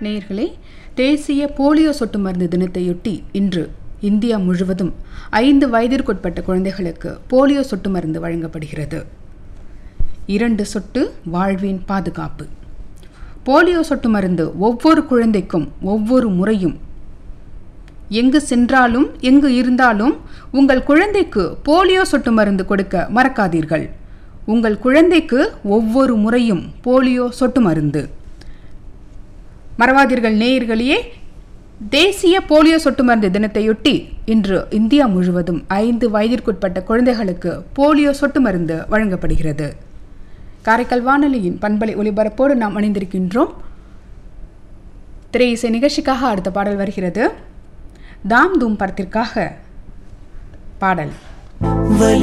நேயர்களே தேசிய போலியோ சொட்டு மருந்து தினத்தையொட்டி இன்று இந்தியா முழுவதும் ஐந்து வயதிற்குட்பட்ட குழந்தைகளுக்கு போலியோ சொட்டு மருந்து வழங்கப்படுகிறது இரண்டு சொட்டு வாழ்வின் பாதுகாப்பு போலியோ சொட்டு மருந்து ஒவ்வொரு குழந்தைக்கும் ஒவ்வொரு முறையும் எங்கு சென்றாலும் எங்கு இருந்தாலும் உங்கள் குழந்தைக்கு போலியோ சொட்டு மருந்து கொடுக்க மறக்காதீர்கள் உங்கள் குழந்தைக்கு ஒவ்வொரு முறையும் போலியோ சொட்டு மருந்து மறவாதீர்கள் நேயர்களே தேசிய போலியோ சொட்டு மருந்து தினத்தையொட்டி இன்று இந்தியா முழுவதும் ஐந்து வயதிற்குட்பட்ட குழந்தைகளுக்கு போலியோ சொட்டு மருந்து வழங்கப்படுகிறது காரைக்கால் வானொலியின் பண்பலை ஒலிபரப்போடு நாம் அணிந்திருக்கின்றோம் திரை இசை நிகழ்ச்சிக்காக அடுத்த பாடல் வருகிறது தாம் தூம் படத்திற்காக பாடல் வலி